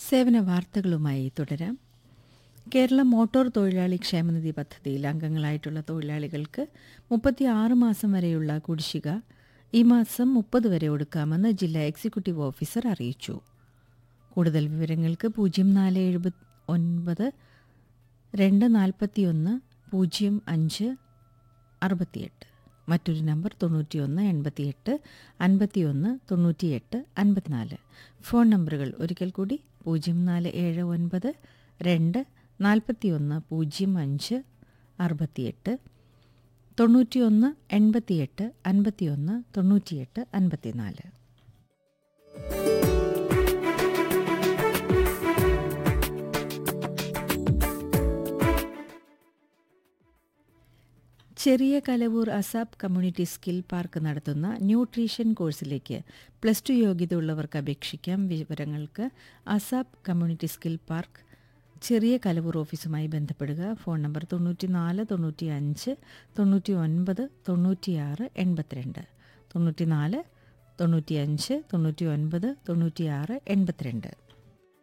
സേവന വാർത്തകളുമായി തുടരാം കേരള മോട്ടോർ തൊഴിലാളി ക്ഷേമനിധി പദ്ധതിയിൽ അംഗങ്ങളായിട്ടുള്ള തൊഴിലാളികൾക്ക് മുപ്പത്തി ആറ് മാസം വരെയുള്ള കുടിശ്ശിക ഈ മാസം മുപ്പത് വരെ ഒടുക്കാമെന്ന് ജില്ലാ എക്സിക്യൂട്ടീവ് ഓഫീസർ അറിയിച്ചു കൂടുതൽ വിവരങ്ങൾക്ക് പൂജ്യം നാല് എഴുപത് ഒൻപത് രണ്ട് നാൽപ്പത്തിയൊന്ന് പൂജ്യം അഞ്ച് അറുപത്തിയെട്ട് മറ്റൊരു നമ്പർ തൊണ്ണൂറ്റിയൊന്ന് എൺപത്തിയെട്ട് അൻപത്തിയൊന്ന് തൊണ്ണൂറ്റിയെട്ട് അൻപത്തിനാല് ഫോൺ നമ്പറുകൾ ഒരിക്കൽ കൂടി പൂജ്യം നാല് ഏഴ് ഒൻപത് രണ്ട് നാൽപ്പത്തിയൊന്ന് പൂജ്യം അഞ്ച് അറുപത്തിയെട്ട് തൊണ്ണൂറ്റിയൊന്ന് എൺപത്തിയെട്ട് അൻപത്തിയൊന്ന് തൊണ്ണൂറ്റിയെട്ട് അൻപത്തിനാല് ചെറിയ Kalavoor ASAP community skill park നടത്തുന്ന ന്യൂട്രീഷൻ കോഴ്സിലേക്ക് പ്ലസ് ടു യോഗ്യത ഉള്ളവർക്ക് അപേക്ഷിക്കാം വിവരങ്ങൾക്ക് അസാബ് കമ്മ്യൂണിറ്റി സ്കിൽ പാർക്ക് ചെറിയ കലവൂർ ഓഫീസുമായി ബന്ധപ്പെടുക ഫോൺ നമ്പർ തൊണ്ണൂറ്റി നാല് തൊണ്ണൂറ്റി അഞ്ച് തൊണ്ണൂറ്റി ഒൻപത് തൊണ്ണൂറ്റിയാറ് എൺപത്തിരണ്ട് തൊണ്ണൂറ്റി നാല് തൊണ്ണൂറ്റി അഞ്ച് തൊണ്ണൂറ്റി ഒൻപത് തൊണ്ണൂറ്റിയാറ് എൺപത്തിരണ്ട്